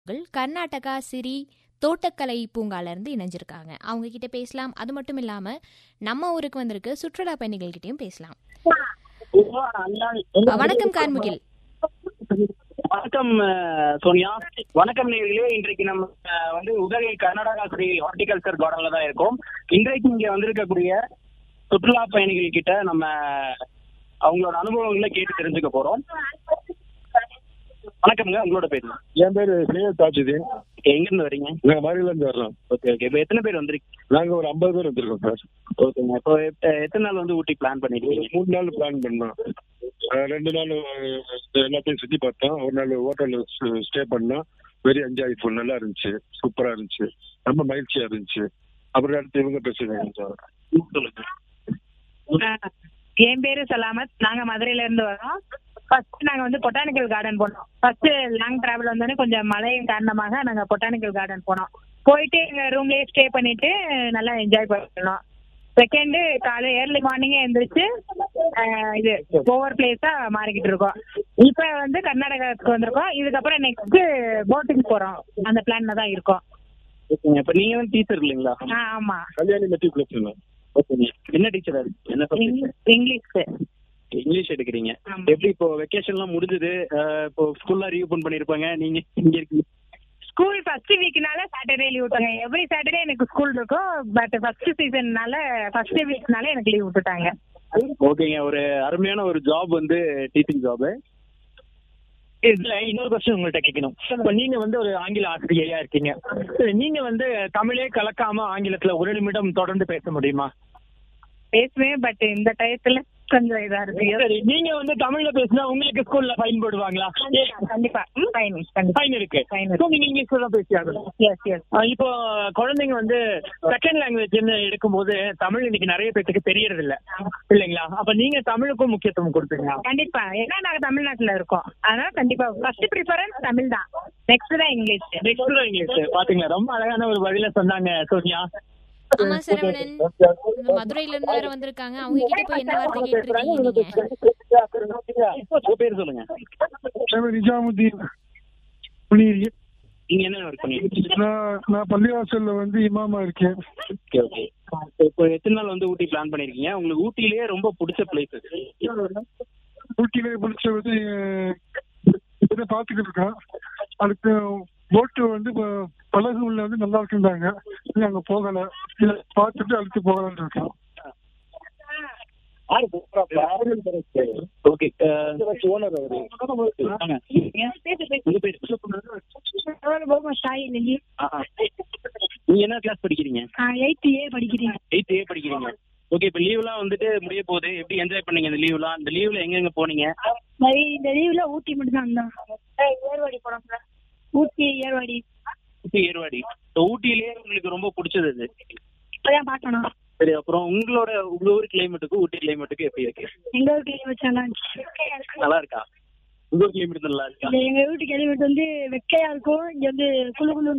அவர்கள் கர்நாடகா சிரி தோட்டக்கலை பூங்கால இருந்து இணைஞ்சிருக்காங்க அவங்க கிட்ட பேசலாம் அது மட்டும் இல்லாம நம்ம ஊருக்கு வந்திருக்கு சுற்றுலா பயணிகள் கிட்டயும் பேசலாம் வணக்கம் கார்முகில் வணக்கம் அஹ், சோனியா வணக்கம் நேர்களே இன்றைக்கு நம்ம அஹ், வந்து உதகை கர்நாடகா ஸ்ரீ ஹார்டிகல்ச்சர் கார்டன்ல தான் இருக்கோம் இன்றைக்கு இங்க வந்திருக்கக்கூடிய சுற்றுலா பயணிகள் கிட்ட நம்ம அவங்களோட அனுபவங்களை கேட்டு தெரிஞ்சுக்க போறோம் வணக்கம்ங்க உங்களோட பேர் என் பேரு சையத் தாஜுதீன் எங்க இருந்து வரீங்க நாங்க மதுரையில இருந்து வர்றோம் ஓகே ஓகே இப்போ எத்தனை பேர் வந்திருக்கீங்க நாங்க ஒரு ஐம்பது பேர் வந்திருக்கோம் சார் ஓகேங்க இப்போ எத்த- எத்தனை நாள் வந்து ஊட்டி பிளான் பண்ணிருக்கீங்க மூணு நாள் பிளான் பண்ணோம் அஹ் ரெண்டு நாள் அஹ், எல்லாத்தையும் சுத்தி பார்த்தோம் ஒரு நாள் ஹோட்டல் ஸ்டே பண்ணோம் வெரி என்ஜாய் ஃபுல் நல்லா இருந்துச்சு சூப்பரா இருந்துச்சு ரொம்ப மகிழ்ச்சியா இருந்துச்சு அப்புறம் அடுத்து இவங்க பேசுறாங்க சார் சொல்லுங்க என் பேரு சலாமத் நாங்க மதுரையில இருந்து வரோம் ஃபர்ஸ்ட் நாங்க வந்து பொட்டானிக்கல் கார்டன் போனோம் ஃபர்ஸ்ட் லாங் டிராவல் வந்தோடனே கொஞ்சம் மழையின் காரணமாக நாங்க பொட்டானிக்கல் கார்டன் போனோம் போயிட்டு எங்க ரூம்லயே ஸ்டே பண்ணிட்டு நல்லா என்ஜாய் பண்ணோம் செகண்ட் காலை ஏர்லி மார்னிங்கே எந்திரிச்சு ஆஹ், இது ஓவர் பிளேஸா மாறிக்கிட்டு இருக்கோம் இப்ப வந்து கர்நாடகாவுக்கு வந்திருக்கோம் இதுக்கப்புறம் நெக்ஸ்ட் போட்டிங் போறோம் அந்த பிளான்ல தான் இருக்கோம் ஓகேங்க இப்போ நீங்க வந்து டீச்சர் இல்லைங்களா ஆ, ஆமா கல்யாணி மெட்ரிகுலேஷன் ஓகேங்க என்ன டீச்சர் என்ன subject? இங்கிலீஷ் இங்கிலீஷ் இங்கிலீஷ் எடுக்கிறீங்க ஆமா. எப்படி இப்போ வெக்கேஷன்லாம் முடிஞ்சது அஹ் இப்போ ஸ்கூல்லாம் ரீஓபன் பண்ணிருப்பாங்க நீங்க இங்க இருக்கீங்க ஸ்கூல் ஃபர்ஸ்ட் வீக்னால சாட்டர்டே லீவ் விட்டாங்க எவ்ரி சாட்டர்டே எனக்கு ஸ்கூல் இருக்கும் பட் ஃபர்ஸ்ட் சீசன்னால ஃபர்ஸ்ட் வீக்னால எனக்கு லீவ் விட்டுட்டாங்க ஓகேங்க ஒரு அருமையான ஒரு ஜாப் வந்து டீச்சிங் ஜாப் இதுல இன்னொரு கொஸ்டின் உங்கள்கிட்ட கேட்கணும் இப்ப நீங்க வந்து ஒரு ஆங்கில ஆசிரியையா இருக்கீங்க சரி, நீங்க வந்து தமிழே கலக்காம ஆங்கிலத்துல ஒரு நிமிடம் தொடர்ந்து பேச முடியுமா பேசுவேன் பட் இந்த டயத்துல கொஞ்சம் இதா இருக்கு சரி நீங்க வந்து தமிழ்ல பேசினா உங்களுக்கு ஸ்கூல்ல ஃபைன் போடுவாங்களா கண்டிப்பா ஃபைன் கண்டிப்பா ஃபைன் இருக்கு Fine So, நீங்க இங்கிலீஷ்ல தான் பேசி ஆகணும் எஸ் எஸ் ஆஹ் இப்போ குழந்தைங்க வந்து செகண்ட் லாங்குவேஜ்னு எடுக்கும்போது தமிழ் இன்னைக்கு நிறைய பேத்துக்கு தெரியறது இல்ல இல்லைங்களா அப்ப நீங்க தமிழுக்கும் முக்கியத்துவம் கொடுப்பீங்களா கண்டிப்பா ஏன்னா நாங்க தமிழ்நாட்டுல இருக்கோம் அதனால கண்டிப்பா ஃபர்ஸ்ட் ப்ரிஃபரன்ஸ் தமிழ் தான் நெக்ஸ்ட் தான் இங்கிலீஷ் நெக்ஸ்ட் தான் இங்கிலீஷ் பாத்தீங்களா ரொம்ப அழகான ஒரு பதில சொன்னாங்க சோனியா ஆமா சரவணன் மதுரையில இருந்து வேற வந்திருக்காங்க அவங்க கிட்ட போய் என்ன வார்த்தை கேட்டிருக்கீங்க நீங்க உங்க பேர் சொல்லுங்க பேர் நிஜாமுதீன் முனீரி நீங்க என்ன ஒர்க் பண்ணிருக்கீங்க நான் நான் பள்ளிவாசல்ல வந்து இமாமா இருக்கேன் ஓகே ஓகே இப்போ எத்தனை நாள் வந்து ஊட்டி பிளான் பண்ணிருக்கீங்க உங்களுக்கு ஊட்டிலேயே ரொம்ப பிடிச்ச பிளேஸ் ஊட்டியிலே பிடிச்ச வந்து இதை பார்த்துக்கிட்டு இருக்கோம் அதுக்கு போட்டு வந்து இப்போ பழகு உள்ள வந்து நல்லா இருக்குன்றாங்க இன்னும் அங்கே போகலை இதை பார்த்துட்டு அடுத்து போகலான்னு இருக்கோம் ஓகே ஓனர் அவரு வாங்க. உங்க பேர் ஆஹா. நீங்க என்ன கிளாஸ் படிக்கிறீங்க எயித் ஏ படிக்கிறேன் எயித் ஏ படிக்கிறீங்க ஓகே இப்போ லீவ்லாம் வந்துட்டு முடிய போகுது எப்படி என்ஜாய் பண்ணீங்க இந்த லீவ்லாம் இந்த லீவ்ல எங்கெங்க போனீங்க இந்த லீவ்ல ஊட்டி மட்டும் தான் வந்தோம் ஏர்வாடி போனோம் ஊட்டி ஏர்வாடி ஊட்டி ஏர்வாடி So, ஊட்டியிலேயே உங்களுக்கு ரொம்ப பிடிச்சது இது இப்பதான் பார்க்கணும் சரி அப்புறம் உங்களோட உங்க ஊர் கிளைமேட்டுக்கு ஊட்டி கிளைமேட்டுக்கு எப்படி இருக்கு எங்க ஊர் கிளைமேட் நல்லா நல்லா இருக்கா உங்க ஊர் கிளைமேட் நல்லா இருக்கா இந்த எங்க வீட்டு கிளைமேட் வந்து வெக்கையா இருக்கும் இங்க வந்து குளு குளு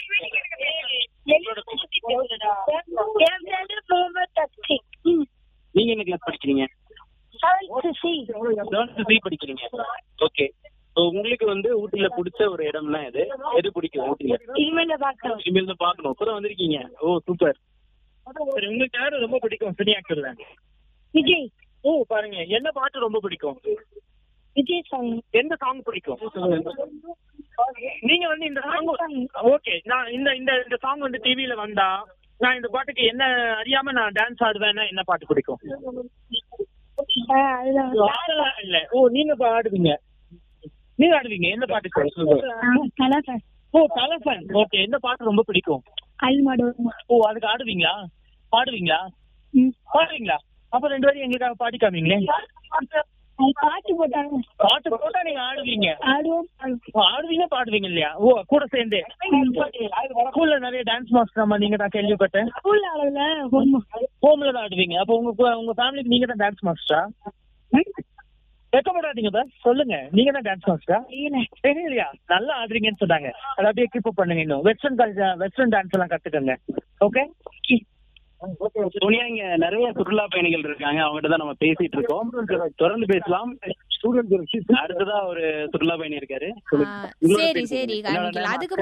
நீங்க என்ன கிளாஸ் படிக்கிறீங்க செவன்த் சி படிக்கிறீங்க ஓகே ஸோ உங்களுக்கு வந்து ஊட்டியில பிடிச்ச ஒரு இடம்னா எது எது பிடிக்கும் ஊட்டியில இனிமேல பாக்குறோம் இனிமேல் தான் பார்க்கணும் இப்பதான் வந்திருக்கீங்க ஓ சூப்பர் சரி உங்களுக்கு யாரு ரொம்ப பிடிக்கும் சினி ஆக்டர்ல விஜய் ஓ பாருங்க என்ன பாட்டு ரொம்ப பிடிக்கும் விஜய் சாங் எந்த சாங் பிடிக்கும் நீங்க வந்து இந்த சாங் ஓகே நான் இந்த இந்த இந்த சாங் வந்து டிவில வந்தா நான் இந்த பாட்டுக்கு என்ன அறியாம நான் டான்ஸ் ஆடுவேன்னா என்ன பாட்டு பிடிக்கும் அதுதான் பாடலாம் இல்ல ஓ நீங்க இப்ப ஆடுவீங்க நீங்க ஆடுவீங்க என்ன பாட்டு கலாசார் ஓ கலஃபன் ஓகே எந்த பாட்டு ரொம்ப பிடிக்கும் கல் மாடு ஓ அதுக்கு ஆடுவீங்களா பாடுவீங்களா பாடுவீங்களா அப்ப ரெண்டு பேரும் எங்களுக்காக பாடி காமிங்களே பாட்டு போட்டாங்க பாட்டு போட்டா நீங்க ஆடுவீங்க ஆடுவோம் ஓ, ஆடுவீங்க பாடுவீங்க இல்லையா ஓ கூட சேர்ந்து ஸ்கூல்ல நிறைய டான்ஸ் மாஸ்டர் அம்மா நீங்க தான் கேள்விப்பட்டேன் ஸ்கூல்ல அளவுல ஹோம் ஹோம்ல தான் ஆடுவீங்க அப்போ உங்க கு- உங்க ஃபேமிலிக்கு நீங்க தான் டான்ஸ் மாஸ்டரா வெக்கப்படாதீங்க பஸ் சொல்லுங்க நீங்க தான் டான்ஸ் மாஸ்டரா தெரியலையா நல்லா ஆடுறீங்கன்னு சொன்னாங்க அதை அப்படியே கீப் அப் பண்ணுங்க இன்னும் வெஸ்டர்ன் கல்ச்சர் வெஸ்டர்ன் டான்ஸ் எல்லாம் கத்துக்கங்க ஓகே சோனியா இங்க நிறைய சுற்றுலா பயணிகள் இருக்காங்க அவங்ககிட்ட தான் நம்ம பேசிட்டு இருக்கோம் தொடர்ந்து பேசலாம் ஸ்டூடெண்ட் அடுத்ததா ஒரு சுற்றுலா பயணி இருக்காரு ஆ, சரி சரி கார்முகில் அதுக்கு